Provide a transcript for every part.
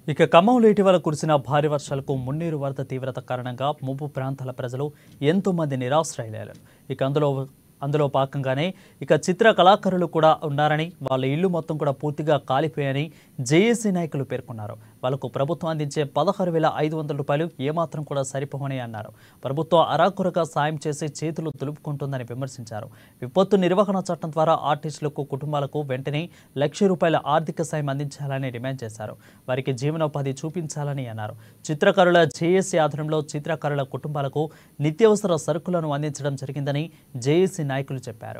ఇక ఖమ్మంలో ఇటీవల కురిసిన భారీ వర్షాలకు మున్నీరు వరద తీవ్రత కారణంగా ముంపు ప్రాంతాల ప్రజలు ఎంతో మంది నిరాశ్రయులయ్యారు ఇక అందులో అందులో భాగంగానే ఇక చిత్ర కళాకారులు కూడా ఉన్నారని వాళ్ళ ఇల్లు మొత్తం కూడా పూర్తిగా కాలిపోయాయని జేఏసీ నాయకులు పేర్కొన్నారు వాళ్ళకు ప్రభుత్వం అందించే పదహారు వేల ఐదు వందల రూపాయలు ఏమాత్రం కూడా సరిపోవని అన్నారు ప్రభుత్వం అరాకొరగా సాయం చేసి చేతులు దులుపుకుంటుందని విమర్శించారు విపత్తు నిర్వహణ చట్టం ద్వారా ఆర్టిస్టులకు కుటుంబాలకు వెంటనే లక్ష రూపాయల ఆర్థిక సాయం అందించాలని డిమాండ్ చేశారు వారికి జీవనోపాధి చూపించాలని అన్నారు చిత్రకారుల జేఏసీ ఆధ్వర్యంలో చిత్రకారుల కుటుంబాలకు నిత్యావసర సరుకులను అందించడం జరిగిందని జేఏసీ నాయకులు చెప్పారు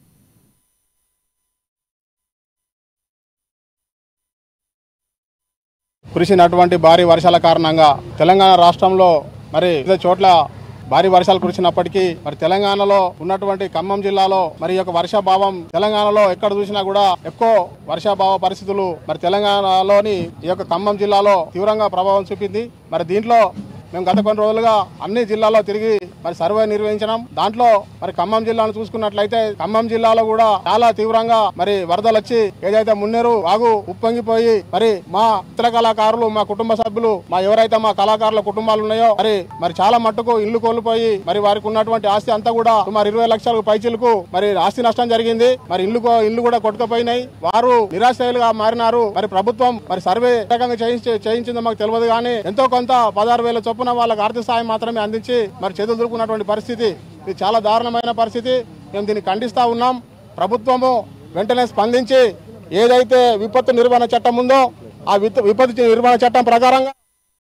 కురిసినటువంటి భారీ వర్షాల కారణంగా తెలంగాణ రాష్ట్రంలో మరి వివిధ చోట్ల భారీ వర్షాలు కురిసినప్పటికీ మరి తెలంగాణలో ఉన్నటువంటి ఖమ్మం జిల్లాలో మరి ఈ యొక్క వర్షాభావం తెలంగాణలో ఎక్కడ చూసినా కూడా ఎక్కువ వర్షాభావ పరిస్థితులు మరి తెలంగాణలోని ఈ యొక్క ఖమ్మం జిల్లాలో తీవ్రంగా ప్రభావం చూపింది మరి దీంట్లో మేము గత కొన్ని రోజులుగా అన్ని జిల్లాల్లో తిరిగి మరి సర్వే నిర్వహించినాం దాంట్లో మరి ఖమ్మం జిల్లాను చూసుకున్నట్లయితే ఖమ్మం జిల్లాలో కూడా చాలా తీవ్రంగా మరి వరదలు వచ్చి ఏదైతే మున్నేరు వాగు ఉప్పొంగిపోయి మరి మా చిత్ర కళాకారులు మా కుటుంబ సభ్యులు మా ఎవరైతే మా కళాకారుల కుటుంబాలు ఉన్నాయో మరి మరి చాలా మట్టుకు ఇల్లు కోల్పోయి మరి వారికి ఉన్నటువంటి ఆస్తి అంతా కూడా సుమారు ఇరవై లక్షలకు పైచిలకు మరి ఆస్తి నష్టం జరిగింది మరి ఇల్లు కో- ఇల్లు కూడా కొట్టుకుపోయినాయి వారు నిరాశ్రయులుగా మారినారు మరి ప్రభుత్వం మరి సర్వే ఏ రకంగా చేయించి చేయించిందో మాకు తెలియదు కానీ ఎంతో కొంత పదహారు వేల చొప్పున వాళ్ళకి ఆర్థిక సాయం మాత్రమే అందించి మరి చేతులు దొరుకున్నటువంటి పరిస్థితి ఇది చాలా దారుణమైన పరిస్థితి మేము దీన్ని ఖండిస్తా ఉన్నాం ప్రభుత్వము వెంటనే స్పందించి ఏదైతే విపత్తు నిర్వహణ చట్టం ఉందో ఆ విత్- విపత్తు నిర్వహణ చట్టం ప్రకారంగా